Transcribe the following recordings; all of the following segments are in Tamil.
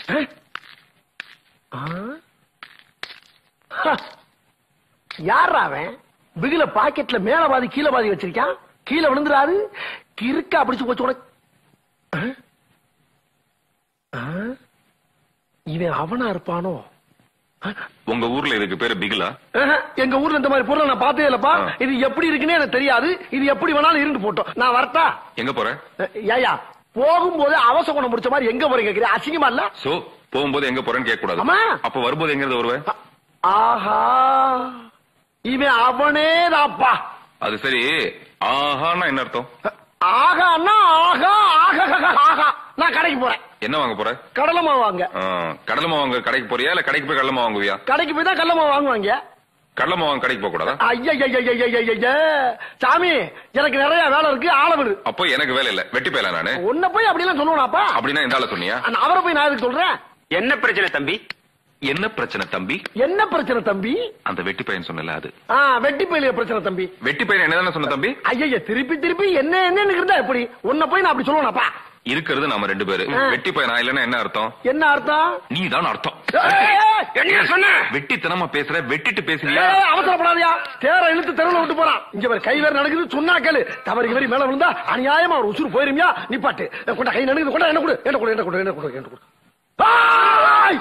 யார் அவன் பிகில பாக்கெட்ல மேல பாதி கீழே பாதி வச்சிருக்கான் கீழே விழுந்துறாரு கிறுக்கா பிடிச்சு போச்சு உனக்கு ஆ? ஆ? இவன் அவனா இருப்பானோ உங்க ஊர்ல இதுக்கு பேரு பிகிலா ஆஹா, எங்க ஊர்ல இந்த மாதிரி பொருளை நான் பார்த்ததே இல்லப்பா ஆ. இது எப்படி இருக்குன்னே எனக்கு தெரியாது இது எப்படி வேணாலும் இருந்து போட்டோம் நான் வரட்டா எங்க போற அஹ், ஏய்யா போகும்போது அவசர குணம் முடிச்ச மாதிரி எங்க போறீங்க கேக்குறீங்க அசிங்கமா இல்ல சோ போகும்போது எங்க போறேன்னு கேட்க கூடாது ஆமா. அப்ப வரும்போது எங்க இருந்து வருவ அ- ஆஹா இவன் அவனே தாப்பா அது சரி ஆஹான்னா என்ன அர்த்தம் ஆகான்னா ஆகா ஆகா ஆகா நான் கடைக்கு போறேன் என்ன வாங்க போற கடலை மாவு வாங்க ஆ, கடலை மாவு வாங்க கடைக்கு போறியா இல்ல கடைக்கு போய் கடலை மாவு வாங்குவியா கடைக்கு போய் தான் கடலை மாவு வாங்குவாங்க கடலை மாவு வாங்க கடைக்கு போக கூடாதா ஐயா சாமி எனக்கு நிறைய வேலை இருக்கு ஆள விடு அப்போ எனக்கு வேலை இல்ல வெட்டி போயல நானு உன்னை போய் அப்படி எல்லாம் சொல்லுவானாப்பா அப்படின்னா இந்த ஆள சொன்னியா நான் அவரை போய் நான் எதுக்கு சொல்றேன் என்ன பிரச்சனை தம்பி என்ன பிரச்சனை தம்பி என்ன பிரச்சனை தம்பி அந்த வெட்டி பையன் சொன்னல அது ஆ வெட்டி பயிலிய பிரச்சனை தம்பி வெட்டி பையன் என்னதானே சொன்ன தம்பி ஐயா திருப்பி திருப்பி என்ன என்னன்னு இருந்தா எப்படி உன்னை போய் நான் அப்படி சொல்லுவேனாப்பா இருக்கிறது நாம ரெண்டு பேரு ஆ. வெட்டி பையனா இல்லன்னா என்ன அர்த்தம் என்ன அர்த்தம் நீ தான் அர்த்தம் ஏய், ஏய், என்ன சொன்ன வெட்டித்தனமா பேசுற வெட்டிட்டு பேசுறியா ஏய், அவசரப்படாதயா தேர இழுத்து தெருவுல விட்டு போறான் இங்க வேற கை வேற நடக்குது சொன்னா கேளு தவறு இவரி மேல விழுந்தா அநியாயமா ஒரு உசுறு போயிருமியா நிப்பாட்டு கொண்டா கை நடக்குது கொண்டா என்ன கொடு என்ன கொடு என்ன கொடு என்ன கொடு என்ன கொடு ஆய்!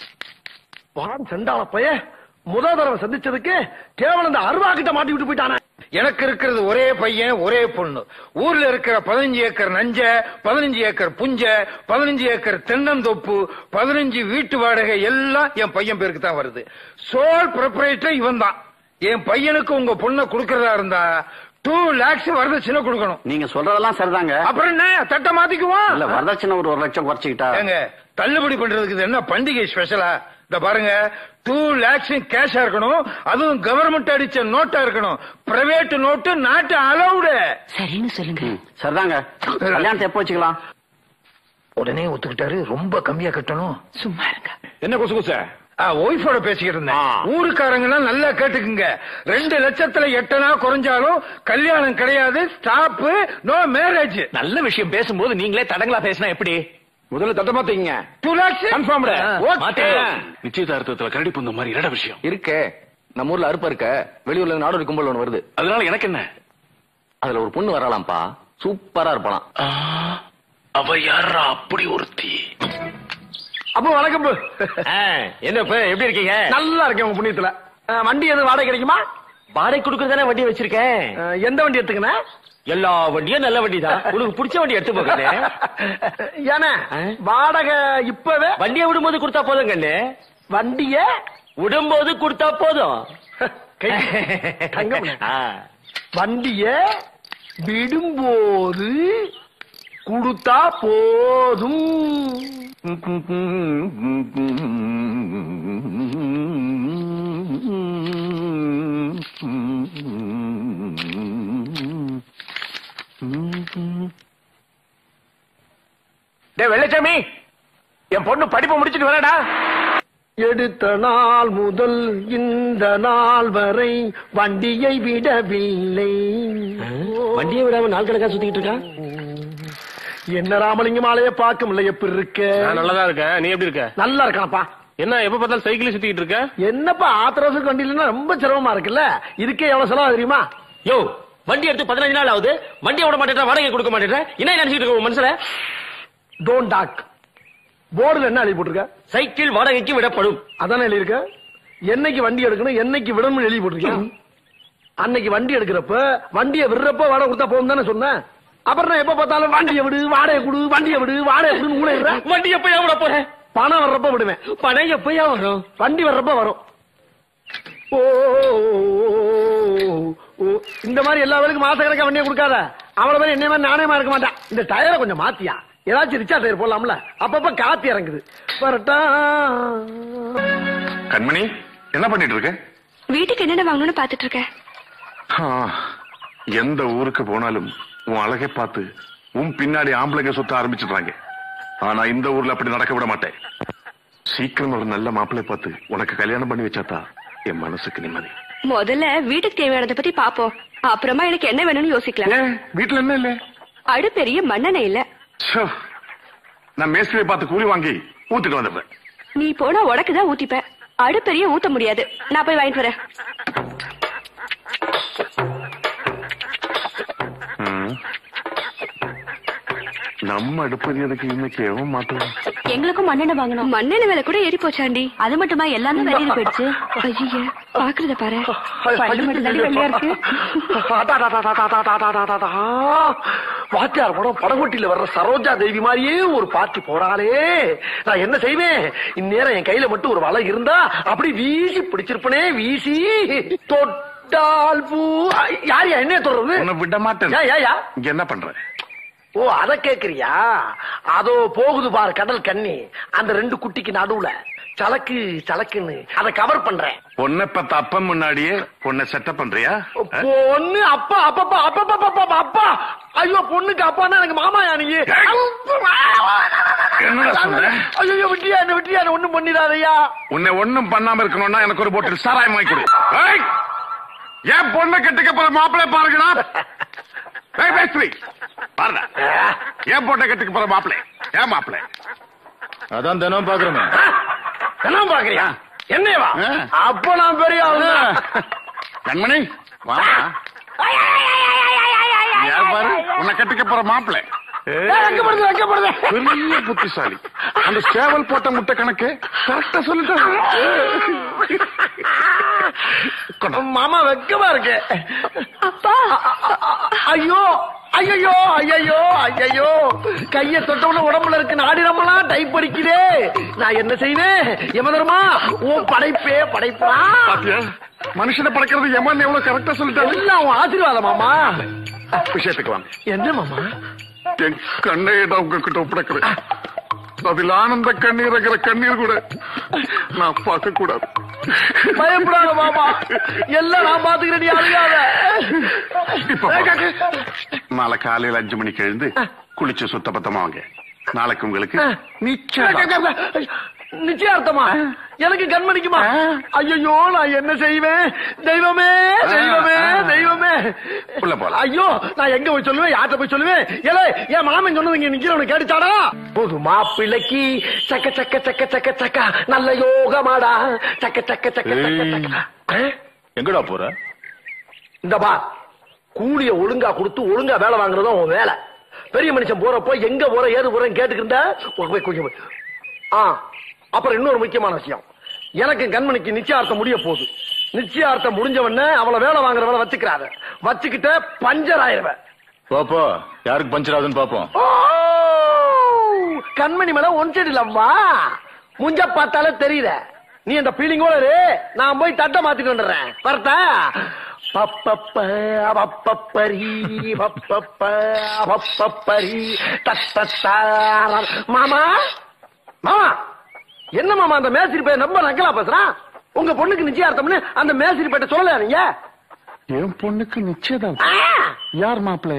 வான் செண்டாள பைய முதல் தடவை சந்திச்சதுக்கு கேவலம் இந்த அருவா கிட்ட மாட்டி விட்டு போயிட்டானே எனக்கு இருக்கிறது ஒரே பையன் ஒரே பொண்ணு ஊர்ல இருக்கிற பதினஞ்சு ஏக்கர் நஞ்ச பதினஞ்சு ஏக்கர் புஞ்ச பதினஞ்சு ஏக்கர் தென்னந்தோப்பு பதினஞ்சு வீட்டு வாடகை எல்லாம் என் பையன் பேருக்கு தான் வருது சோல் ப்ரொப்ரேட்டர் இவன் தான் என் பையனுக்கு உங்க பொண்ணை கொடுக்கறதா இருந்தா டூ லேக்ஸ் வரதட்சணை கொடுக்கணும் நீங்க சொல்றதெல்லாம் சரிதாங்க அப்புறம் என்ன தட்டை மாத்திக்குவோம் இல்ல வரதட்சணை ஒரு ஒரு லட்சம் குறைச்சிக்கிட்டா ஏங்க தள்ளுபடி பண்றதுக்கு இது என்ன பண்டிகை ஸ்பெஷலா இந்த பாருங்க டூ லேக்ஸ் கேஷா இருக்கணும் அதுவும் கவர்மெண்ட் அடிச்ச நோட்டா இருக்கணும் பிரைவேட் நோட்டு நாட்டு அலௌடு சரின்னு சொல்லுங்க சரிதாங்க கல்யாணத்தை எப்போ வச்சுக்கலாம் உடனே ஒத்துக்கிட்டாரு ரொம்ப கம்மியா கட்டணும் சும்மா இருங்க என்ன குசு குச ஒய்ஃபோட பேசிக்கிட்டு இருந்தேன் ஆ. ஊருக்காரங்க எல்லாம் நல்லா கேட்டுக்குங்க ரெண்டு லட்சத்துல எட்டனா குறைஞ்சாலும் கல்யாணம் கிடையாது ஸ்டாப் நோ மேரேஜ் நல்ல விஷயம் பேசும்போது நீங்களே தடங்களா பேசினா எப்படி முதல்ல தட்ட மாத்தீங்க டூ லேக்ஸ் கன்ஃபார்ம் நிச்சயதார்த்தத்துல கரடி புந்த மாதிரி இரட விஷயம் இருக்கே நம்ம ஊர்ல அறுப்ப இருக்க வெளியூர்ல இருந்து நாடோடி கும்பல் ஒண்ணு வருது அதனால எனக்கு என்ன அதுல ஒரு பொண்ணு வரலாம்ப்பா சூப்பரா இருப்பாளாம் ஆ, அவ யாரா அப்படி ஒருத்தி அப்போ வணக்கம் பு. என்ன இப்ப எப்படி இருக்கீங்க நல்லா இருக்கேன் உங்க புண்ணியத்துல அஹ், வண்டி எதுவும் வாடகை கிடைக்குமா வாடகை கொடுக்கறதானே வண்டி வச்சிருக்கேன் அஹ், எந்த வண்டி எடுத்துக்கண்ணே எல்லா வண்டியும் நல்ல வண்டி தான் உனக்கு பிடிச்ச வண்டி எடுத்து போகணே ஏன்னா ஆ? வாடகை இப்பவே வண்டியை விடும்போது கொடுத்தா போதும் கண்ணு வண்டிய விடும்போது கொடுத்தா போதும் கை- தங்கம். ஆ. வண்டிய விடும்போது கொடுத்தா போதும் டேய் வெள்ளச்சாமி என் பொண்ணு படிப்பு முடிச்சிட்டு வரடா எடுத்த நாள் முதல் இந்த நாள் வரை வண்டியை விடவில்லை வண்டியை விடாம நாள் கணக்கா சுத்திக்கிட்டு இருக்கா என்ன ராமலிங்கம் ஆலைய பார்க்க முடியல எப்படி இருக்க நல்லதா இருக்க நீ எப்படி இருக்க நல்லா இருக்கானப்பா என்ன எப்ப பார்த்தாலும் சைக்கிள் சுத்திக்கிட்டு இருக்க என்னப்பா ஆத்திரவசம் வண்டி இல்லைன்னா ரொம்ப சிரமமா இருக்குல்ல இதுக்கே எவ்வளவு செலவு தெரியுமா யோ வண்டி எடுத்து பதினஞ்சு நாள் ஆகுது வண்டி விட மாட்டேன் வாடகை கொடுக்க மாட்டேன் என்ன நினைச்சிட்டு இருக்க உன் மனசுல டோன்ட் டாக் போர்டுல என்ன எழுதி போட்டிருக்க சைக்கிள் வாடகைக்கு விடப்படும் அதானே எழுதியிருக்க என்னைக்கு வண்டி எடுக்கணும் என்னைக்கு விடணும்னு எழுதி போட்டிருக்கேன் அன்னைக்கு வண்டி எடுக்கிறப்ப வண்டியை விடுறப்ப வாடகை கொடுத்தா போகும் தானே சொன்னேன் அப்புறம் நான் எப்ப பார்த்தாலும் வண்டியை விடு வாடகை கொடு வண்டியை விடு வாடகை கொடுன்னு ஊழையிடுறேன் வண்டி எப்பயா விட போறேன் பணம் வர்றப்ப விடுவேன் பணம் எப்பயா வரும் வண்டி வர்றப்ப வரும் ஓ ஓ, இந்த மாதிரி எல்லா வேலைக்கும் மாச கணக்கா வண்டியை கொடுக்காத அவள மாதிரி என்ன மாதிரி நாணயமா இருக்க மாட்டான் இந்த டயரை கொஞ்சம் மாத்தியா ஏதாச்சும் ரிச்சா டயர் போடலாம்ல அப்பப்ப காத்து இறங்குது வரட்டா கண்மணி என்ன பண்ணிட்டு இருக்க வீட்டுக்கு என்னென்ன வாங்கணும்னு பாத்துட்டு இருக்கேன் ஆ, எந்த ஊருக்கு போனாலும் உன் அழகை பார்த்து உன் பின்னாடி ஆம்பளைங்க சுத்த ஆரம்பிச்சிடுறாங்க ஆனா இந்த ஊர்ல அப்படி நடக்க விட மாட்டேன் சீக்கிரம் ஒரு நல்ல மாப்பிள்ளை பார்த்து உனக்கு கல்யாணம் பண்ணி வச்சாத்தா என் மனசுக்கு நிம்மதி முதல்ல வீட்டுக்கு தேவையானதை பத்தி பாப்போம் அப்புறமா எனக்கு என்ன வேணும்னு யோசிக்கலாம் ஏன் வீட்டுல என்ன இல்ல அடுப்பெரிய மண்ணெண்ணெய் இல்ல ச்சோ, நான் மேஸ்திரியை பார்த்து கூலி வாங்கி ஊத்திட்டு வந்துடுறேன் நீ போனா உடக்குதான் ஊத்திப்ப அடுப்பெரிய ஊத்த முடியாது நான் போய் வாங்கிட்டு வரேன் ம். நம்ம அடுப்பது எதுக்கு இன்னைக்கு எவன் மாட்டோம் எங்களுக்கும் மண்ணெண்ணெய் வாங்கணும் மண்ணெண்ணெய் விலை கூட ஏறி போச்சாண்டி அது மட்டுமா எல்லாமே வெளியில போயிடுச்சு ஐய பாக்குறத பாரு பல்லு மட்டும் தாண்டி வெள்ளையா இருக்கு அடாடாடாடாடாடாடாடாடா. வாத்தியார் படம் படகோட்டியில வர்ற சரோஜா தேவி மாதிரியே ஒரு பாட்டி போறாளே நான் என்ன செய்வேன் இந்நேரம் என் கையில மட்டும் ஒரு வலை இருந்தா அப்படி வீசி பிடிச்சிருப்பனே வீசி தொட்டால் பூ யார் யா என்ன சொல்றது உன்னை விட மாட்டேன் யா, யா, யா. இங்க என்ன பண்ற ஓ அத கேக்குறியா அதோ போகுது பாரு கடல் கண்ணி அந்த ரெண்டு குட்டிக்கு நடுவுல சலக்கு சலக்குன்னு அத கவர் பண்றேன் பொண்ணை பத்த அப்பன் முன்னாடியே பொண்ணை செட்டப் பண்றியா ஆ? பொண்ணு அப்பா அப்பப்பா அப்பப்பா அப்பா ஐயோ பொண்ணுக்கு அப்பான்னா எனக்கு மாமாயா நீங்க என்னடா சொல்ற? ஐயோ விட்டியா என்ன விட்டியா என்ன ஒண்ணும் பண்ணிடாதயா உன்னை ஒண்ணும் பண்ணாம இருக்கணும்னா எனக்கு ஒரு போட்டில் சாராயம் வாங்கி கொடு ஏய்! ஏன் பொண்ணை கட்டிக்க போற மாப்பிள்ளை பாருங்கடா ஏய், மேஸ்திரி பாருடா ஏன் பொண்ணை கட்டிக்க போற மாப்பிள்ளை ஏன் மாப்பிள்ளை அதான் தினம் பாக்குறோமே என்ன பாக்குறியா என்னவா ஆ. அப்ப நான் பெரிய ஆளுதான். கண்மணி வா யார் பாரு உன்னை கட்டிக்க போற மாப்பிள்ளை ஏய், வெக்கப்படுது வெக்கப்படுது பெரிய புத்திசாலி அந்த சேவல் போட்ட முட்டை கணக்கு கரெக்டா சொல்லிட்டேன் மாமா வெக்கமா இருக்கு அப்பா ஐயோ ஐயோ ஐயோ ஐயோ கைய தொட்டவுடனே உடம்புல இருக்கு நாடினமெல்லாம் டைப் அடிக்குதே நான் என்ன செய்வேன் யமதர்மா உன் படைப்பே படைப்பா பாத்தியா மனுஷனை படைக்கிறது எமன் எவ்வளவு கரெக்டா சொல்லிட்டாரு எல்லாம் உன் ஆசீர்வாதம் மாமா விஷயத்துக்கு வாங்க என்ன மாமா என் கண்ணையிட உங்ககிட்ட ஒப்படைக்கிறேன் அதில் ஆனந்த கண்ணீர் இருக்கிற கண்ணீர் கூட நான் பார்க்க கூடாது பயப்படாத மாமா எல்லாம் நான் பாத்துக்கிறேன் நீ அழுகாத இப்ப போ. நாளை காலையில அஞ்சு மணிக்கு எழுந்து குளிச்சு சுத்தபத்தமா வாங்க நாளைக்கு உங்களுக்கு நிச்சயம் நிச்சயார்த்தமா எனக்கு கண்மணிக்குமா ஐயோ நான் என்ன செய்வேன் தெய்வமே தெய்வமே தெய்வமே உள்ள போலாம். ஐயோ நான் எங்க போய் சொல்லுவேன் யார்கிட்ட போய் சொல்லுவேன் ஏலே என் மாமன் சொன்னது இங்க நிக்கிறவனு கேட்டுச்சாடா புது மாப்பிள்ளைக்கு சக்க சக்க சக்க சக்க சக்க நல்ல யோகமாடா சக்க சக்க சக்க சக்க சக்க ஆ? எங்கடா போற இந்த பா கூலிய ஒழுங்கா கொடுத்து ஒழுங்கா வேலை வாங்குறதும் உன் வேலை பெரிய மனுஷன் போறப்போ எங்க போற ஏது போறேன்னு கேட்டுக்கிருந்தா போய் கொஞ்சம் போய். ஆ அப்புறம் இன்னொரு முக்கியமான விஷயம் எனக்கு கண்மணிக்கு நிச்சயார்த்தம் முடிய போகுது நிச்சயார்த்தம் முடிஞ்சவன அவளை வேலை வாங்குற வேலை வச்சுக்கிறாத வச்சுக்கிட்ட பஞ்சர் ஆயிருவேன் பாப்போ யாருக்கு பஞ்சர் ஆகுதுன்னு பாப்போம் ஓ! கண்மணி மேல ஒன் சைடு லவ்வா முஞ்ச பார்த்தாலே தெரியுத நீ அந்த பீலிங்கோட இரு நான் போய் தட்டை மாத்திட்டு வந்துடுறேன் வரட்டா பப்பப்ப பப்பப்பரி பப்பப்ப பப்பப்பரி தத்தத்தார மாமா மாமா என்ன மாமா அந்த மேசிரி பையன் ரொம்ப நக்கலா பேசுறான் உங்க பொண்ணுக்கு நிச்சயார்த்தம்னு அந்த மேசிரி பையன் சொல்லலையா நீங்க என் பொண்ணுக்கு நிச்சயம் ஆ! யார் மாப்பிள்ளை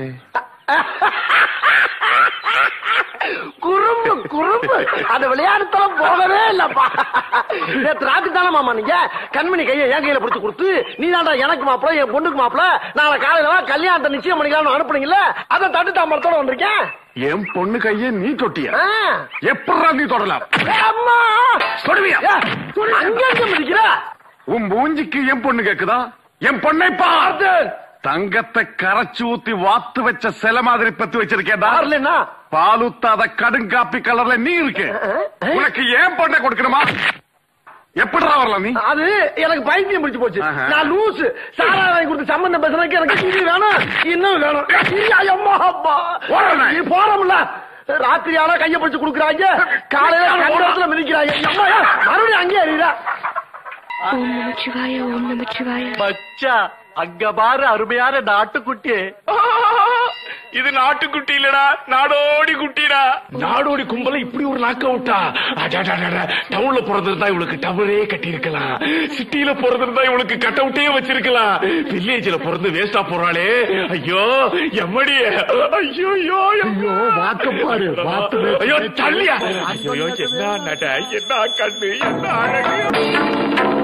குறும்பு குறும்பு அந்த விளையாட்டுத்தலம் போகவே இல்லப்பா நேத்து ராத்திரி தானே மாமா நீங்க கண்மணி கையை என் கையில பிடிச்சு கொடுத்து நீ தாண்டா எனக்கு மாப்பிள என் பொண்ணுக்கு மாப்பிள நாளை காலையில வா, கல்யாணத்தை நிச்சயம் பண்ணிக்கலாம்னு அனுப்புனீங்கல்ல அதை தட்டு தாம்பரத்தோட வந்திருக்கேன் என் பொண்ணு கையை நீ தொட்டியா ஆ. எப்படா நீ தொடலாம் அம்மா தொடுவியா? ஏ, அங்க எங்க மிதிக்கிற உன் மூஞ்சிக்கு என் பொண்ணு கேக்குதா என் பொண்ணை பார்த்து தங்கத்தை கரைச்சு ஊத்தி வாத்து வச்ச சில மாதிரி பத்தி வச்சிருக்கேன் யாருலன்னா பால் ஊத்தாத கடுங்காப்பி கலர்ல நீ இருக்கு உனக்கு ஏன் பொண்ணை கொடுக்கணுமா எப்படிடா வரலாம் நீ அது எனக்கு பைத்தியம் பிடிச்சு போச்சு ஆஹா. நான் லூசு சாரா வாங்கி கொடுத்து சம்பந்தம் பேசுறதுக்கு எனக்கு இது வேணும் இன்னும் வேணும் ஐயா, அம்மா, அப்பா. ஓடுறேன். நீ போறோம்ல ராத்திரி ஆனா கைய பிடிச்சு கொடுக்குறாங்க காலையில கண்டத்துல மிதிக்கிறாங்க அம்மா, ஏன், மறுபடியும் அங்கேயே அறியுதா ஓம் நமச்சிவாய ஓம் நமச்சிவாய மச்சா அங்க பாரு அருமையான நாட்டுக்குட்டி இது நாட்டுக்குட்டி இல்லடா நாடோடி குட்டிடா நாடோடி கும்பல இப்படி ஒரு நாக்க விட்டா டவுன்ல பிறந்திருந்தா இவளுக்கு டவரே கட்டி இருக்கலாம் சிட்டியில பிறந்திருந்தா இவளுக்கு கட் அவுட்டே வச்சிருக்கலாம் வில்லேஜ்ல பிறந்து வேஸ்டா போறாளே ஐயோ எம்மடி ஐயோ ஐயோ ஐயோ வாக்க பாரு, வாத்து வேஸ்ட் ஐயோ தள்ளியா ஐயோ என்ன நட என்ன கண்ணு என்ன அழகு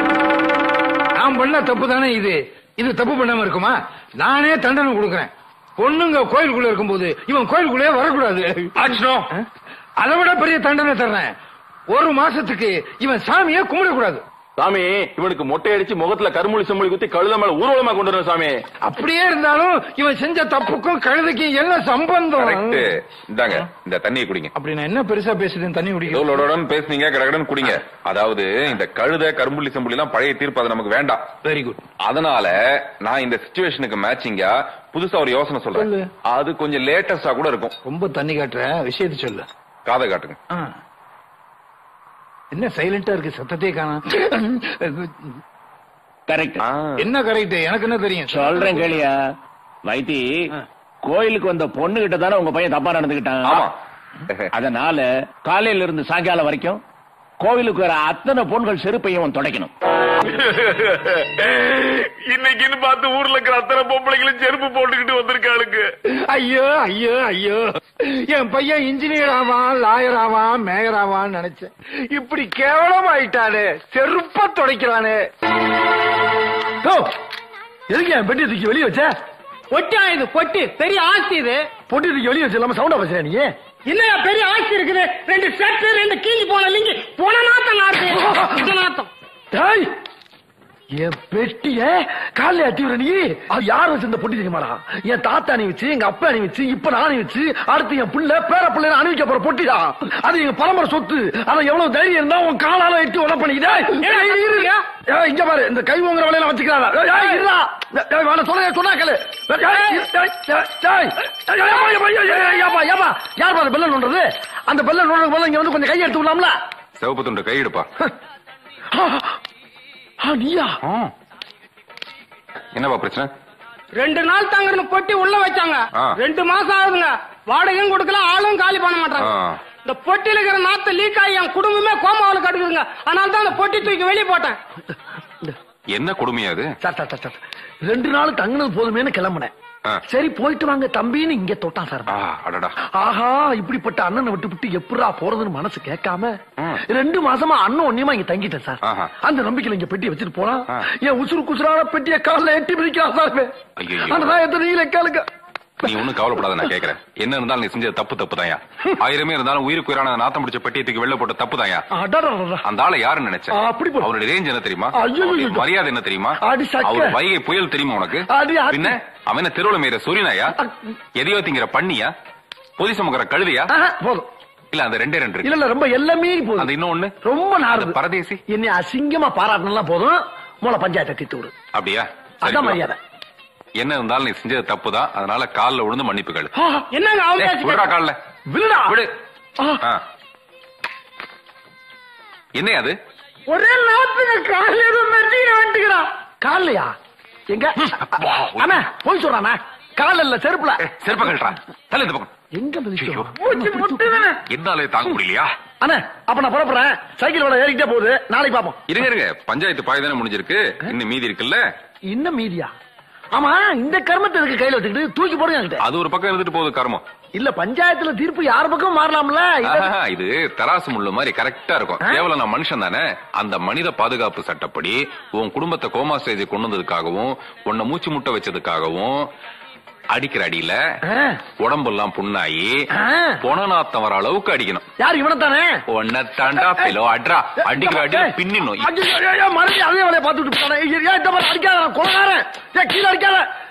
நான் பண்ண தப்பு தானே இது இது தப்பு பண்ணாம இருக்குமா நானே தண்டனை கொடுக்கறேன் பொண்ணுங்க கோயிலுக்குள்ள இருக்கும்போது இவன் கோயிலுக்குள்ளே வரக்கூடாது அதை விட பெரிய தண்டனை தர்றேன் ஒரு மாசத்துக்கு இவன் சாமியை கும்பிடக்கூடாது சாமி இவனுக்கு மொட்டை அடிச்சு முகத்துல கருமொழி செம்மொழி குத்தி கழுத மேல ஊர்வலமா கொண்டு வரணும் சாமி அப்படியே இருந்தாலும் இவன் செஞ்ச தப்புக்கும் கழுதைக்கும் என்ன சம்பந்தம் கரெக்ட் இந்தாங்க இந்த தண்ணியை குடிங்க அப்படி நான் என்ன பெருசா பேசுறேன் தண்ணி குடிக்க எவ்வளோடன் பேசுனீங்க கடகடன் குடிங்க அதாவது இந்த கழுத கரும்புள்ளி செம்புள்ளி எல்லாம் பழைய தீர்ப்பு அது நமக்கு வேண்டாம் வெரி குட் அதனால நான் இந்த சுச்சுவேஷனுக்கு மேட்சிங்கா புதுசா ஒரு யோசனை சொல்றேன் சொல்லு. அது கொஞ்சம் லேட்டஸ்டா கூட இருக்கும் ரொம்ப தண்ணி காட்டுற விஷயத்தை சொல்லு காதை காட்டுங்க ஆ. என்ன சைலண்டா இருக்கு சத்தத்தையே காணோம் கரெக்ட் ஆ. என்ன கரெக்ட் எனக்கு என்ன தெரியும் சொல்றேன் கேளியா வைத்தி கோயிலுக்கு வந்த பொண்ணு கிட்ட தானே உங்க பையன் தப்பா நடந்துகிட்டான் ஆமா அதனால காலையில இருந்து சாயங்காலம் வரைக்கும் கோவிலுக்கு வர அத்தனை பொண்கள் செருப்பையும் அவன் துடைக்கணும் இன்னைக்குன்னு பார்த்து ஊர்ல இருக்கிற அத்தனை பொம்பளைங்களும் செருப்பு போட்டுக்கிட்டு வந்திருக்காளுங்க ஐயோ ஐயோ ஐயோ என் பையன் இன்ஜினியர் ஆவான் லாயர் ஆவான் மேயர் ஆவான்னு நினைச்சேன் இப்படி கேவலம் ஆயிட்டானே செருப்ப துடைக்கிறானே ஓ, எதுக்கு என் பெட்டி தூக்கி வெளியே வச்ச பொட்டா இது பொட்டு பெரிய ஆஸ்தி இது பொட்டி தூக்கி வெளியே வச்சு இல்லாம சவுண்டா பேசுற நீ இல்லையா பெரிய ஆஸ்தி இருக்குது ரெண்டு ஷர்ட் ரெண்டு கீஞ்சி போன லிங்கி போன நாத்தம் நாத்து இந்த நாத்தம் டேய் என் பெட்டிய காலைல அட்டி விடுற நீ அது யார் வச்சிருந்த பொட்டி தெரியுமாடா என் தாத்தா அணி வச்சு எங்க அப்பா அணி வச்சு இப்ப நான் அணி வச்சு அடுத்து என் புள்ள பேர பிள்ளை அணிவிக்க போற பொட்டிடா அது எங்க பரம்பரை சொத்து அத எவ்வளவு தைரியம் இருந்தா உன் காலால எட்டி உட பண்ணிக்கிட்டே இங்க பாரு இந்த கை உங்கிற வேலையில வச்சுக்கிறாரா ஏய், ஏய், இருடா. ஏய், வேணா சொல்ல சொன்னா கேளு ஏய், ஏய், ஏய், ஏய், ஏய், ஏய், ஏப்பா, ஏப்பா, ஏய், ஏய், ஏப்பா, ஏப்பா, யார் பாரு பெல்ல நோண்டுறது அந்த பெல்ல நோண்டுறது போல இங்க வந்து கொஞ்சம் கை எடுத்து விடலாம்ல சிவப்பு துண்டு கை எடுப்பா ஆ, நீயா என்னப்பா பிரச்சனை ரெண்டு நாள் தாங்கன்னு பொட்டி உள்ள வச்சாங்க ஆ. ரெண்டு மாசம் ஆகுதுங்க வாடகையும் கொடுக்கல ஆளும் காலி பண்ண மாட்டாங்க ஆ. இந்த பொட்டியில இருக்கிற நாத்த லீக் ஆகி என் குடும்பமே கோமாவில கடுக்குதுங்க அதனால தான் அந்த பொட்டி தூக்கி வெளியே போட்டேன் என்ன கொடுமையா அது சார் சார் சார், சார் ரெண்டு நாள் தங்கினது போதுமேன்னு கிளம்புனேன் ஆ. சரி போயிட்டு வாங்க தம்பின்னு இங்க தொட்டான் சார் ஆ, அடடா ஆஹா இப்படிப்பட்ட அண்ணனை விட்டு விட்டு எப்படா போறதுன்னு மனசு கேட்காம ம். ரெண்டு மாசமா அண்ணன் ஒன்னியமா இங்க தங்கிட்டேன் சார் ஆஹா. அந்த நம்பிக்கையில இங்க பெட்டி வச்சுட்டு போனா ஆ. என் உசுறு குசுறான பெட்டிய காலில் எட்டி பிடிக்கிறான் சார் ஐயையோ. அந்த நான் எத்தனை நீல கேளுங்க நீ ஒண்ணும் கவலைப்படாத நான் கேக்குறேன் என்ன இருந்தாலும் நீ செஞ்சது தப்பு தப்பு தாயா ஆயிரமே இருந்தாலும் உயிருக்கு உயிரான நாத்தம் பிடிச்ச பெட்டியத்துக்கு வெளில போட்ட தப்பு தாயா அடடடடா. அந்த ஆளை யாருன்னு நினைச்சேன் ஆ, அப்படி போடு. அவருடைய ரேஞ்ச் என்ன தெரியுமா ஐயோ, அவருடைய ஐயோ. மரியாதை என்ன தெரியுமா அடி சக்க. அவர் வைகை புயல் தெரியுமா உனக்கு அடி அடி. பின்ன அவன் என்ன தெருவுல மேற சூரியனாயா எதையோ திங்கிற பண்ணியா பொதி சுமக்கிற கழுதையா ஆஹா, போதும் இல்ல அந்த ரெண்டே ரெண்டு இல்ல இருக்கு இல்ல ரொம்ப எல்லாமே அந்த போதும் இன்னொன்னு ரொம்ப அந்த நாருது பரதேசி என்னை அசிங்கமா பாராட்டினா போதும் மூல பஞ்சாயத்தை தீர்த்து விடு அப்படியா சரி, அதான் போ. மரியாதை என்ன இருந்தாலும் நீ செஞ்சது தப்பு தான் அதனால கால்ல விழுந்து மன்னிப்பு கேளு ஆ, என்னங்க ஏய், அவங்க விடுறா கால்ல விடுடா விடு ஆ. ஆ. என்ன அது ஒரே நாத்துங்க காலையில இருந்து மெர்ஜின வந்துக்கிறான் காலையா எங்க அண்ணா போய் சொல்றானா கால இல்ல செருப்புல செருப்ப கழட்டா தலை இந்த பக்கம் எங்க மிதிச்சோம் மூச்சு முட்டுதுன்னு என்னாலே தாங்க முடியலையா அண்ணா அப்ப நான் புறப்படுறேன் சைக்கிள் விட ஏறிக்கிட்டே போகுது நாளைக்கு பாப்போம் இருங்க இருங்க பஞ்சாயத்து பாய் தானே முடிஞ்சிருக்கு இன்னும் மீதி இருக்குல்ல இன்னும் மீதியா ஆமா இந்த கர்மத்தை இருக்கு கையில வச்சுக்கிட்டு தூக்கி போடுங்க என்கிட்ட அது ஒரு பக்கம் இருந்துட்டு போகுது கர்மம் இல்ல பஞ்சாயத்துல தீர்ப்பு யார் பக்கம் மாறலாம்ல இத- ஆஹா, இது தராசு முள்ளு மாதிரி கரெக்டா இருக்கும் ஆ? கேவலம் நான் மனுஷன் தானே அந்த மனித பாதுகாப்பு சட்டப்படி உன் குடும்பத்தை கோமா ஸ்டேஜ் கொண்டு வந்ததுக்காகவும் உன்னை மூச்சு முட்டை வச்சதுக்காகவும் அடிக்கிற அடியில ஆ. உடம்பெல்லாம் புண்ணாயி ஆ. பொணநாத்தம் வர அளவுக்கு அடிக்கணும் யார் இவனத்தானே உன்னை தாண்டா பெலோ அட்ரா அடிக்கிற அடியில பின்னிடணும் ஐயோ, ஐயோ, ஐயோ, மறுபடியும் அதே வேலையை பார்த்துட்டு போட்டானே. ஐயோ, ஏன் இந்த மாதிரி அடிக்காத, நான் கொலைகாரன். ஏன் கீழே அடிக்காத.